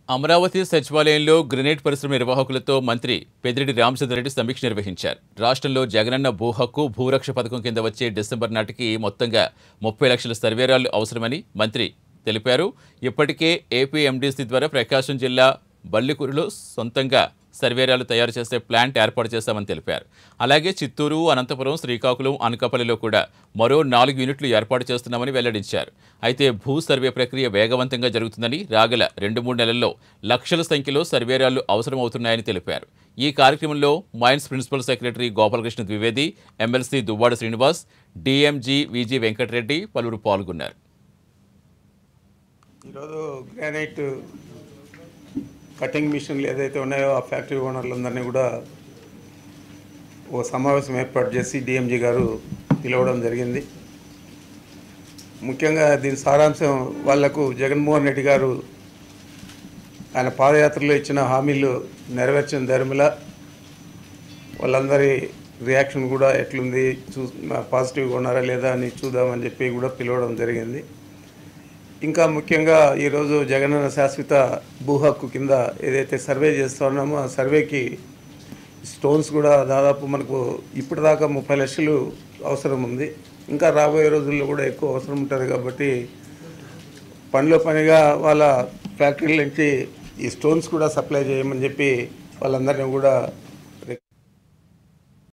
అమరావతి సచివాలయంలో గ్రెనేడ్ పరిశ్రమ నిర్వాహకులతో మంత్రి పెద్దిరెడ్డి రామచంద్రరెడ్డి సమీక్ష నిర్వహించారు రాష్ట్రంలో జగనన్న భూ హక్కు భూరక్ష పథకం కింద వచ్చే డిసెంబర్ నాటికి మొత్తంగా ముప్పై లక్షల సర్వేరాలు అవసరమని మంత్రి తెలిపారు ఇప్పటికే ఏపీ ఎండీసీ ద్వారా ప్రకాశం జిల్లా బల్లికూరులో సొంతంగా సర్వేరాలు తయారు చేసే ప్లాంట్ ఏర్పాటు చేశామని తెలిపారు అలాగే చిత్తూరు అనంతపురం శ్రీకాకుళం అనకాపల్లిలో కూడా మరో నాలుగు యూనిట్లు ఏర్పాటు చేస్తున్నామని వెల్లడించారు అయితే భూ సర్వే ప్రక్రియ వేగవంతంగా జరుగుతుందని రాగల రెండు మూడు నెలల్లో లక్షల సంఖ్యలో సర్వేరాలు అవసరమవుతున్నాయని తెలిపారు ఈ కార్యక్రమంలో mines principal secretary Gopalakrishna Dwivedi MLC Duvvada Srinivas DMG VG Venkatareddy పలువురు పాల్గొన్నారు ఈరోజు గ్రానైట్ కటింగ్ మిషన్లు ఏదైతే ఉన్నాయో ఆ ఫ్యాక్టరీ ఓనర్లందరినీ కూడా ఓ సమావేశం ఏర్పాటు చేసి డిఎంజీ గారు పిలవడం జరిగింది ముఖ్యంగా దీని సారాంశం వాళ్లకు జగన్మోహన్ రెడ్డి గారు ఆయన పాదయాత్రలో ఇచ్చిన హామీలు నెరవేర్చిన ధర్మిల వాళ్ళందరి రియాక్షన్ కూడా ఎట్లుంది చూ పాజిటివ్గా ఉన్నారా లేదా అని చూద్దామని చెప్పి కూడా పిలవడం జరిగింది ఇంకా ముఖ్యంగా ఈరోజు జగనన్న శాశ్వత భూ హక్కు కింద ఏదైతే సర్వే చేస్తా ఉన్నామో ఆ సర్వేకి స్టోన్స్ కూడా దాదాపు మనకు ఇప్పటిదాకా ముప్పై లక్షలు అవసరం ఉంది ఇంకా రాబోయే రోజుల్లో కూడా ఎక్కువ అవసరం ఉంటుంది కాబట్టి పనిలో పనిగా వాళ్ళ ఫ్యాక్టరీల నుంచి ఈ స్టోన్స్ కూడా సప్లై చేయమని చెప్పి వాళ్ళందరినీ కూడా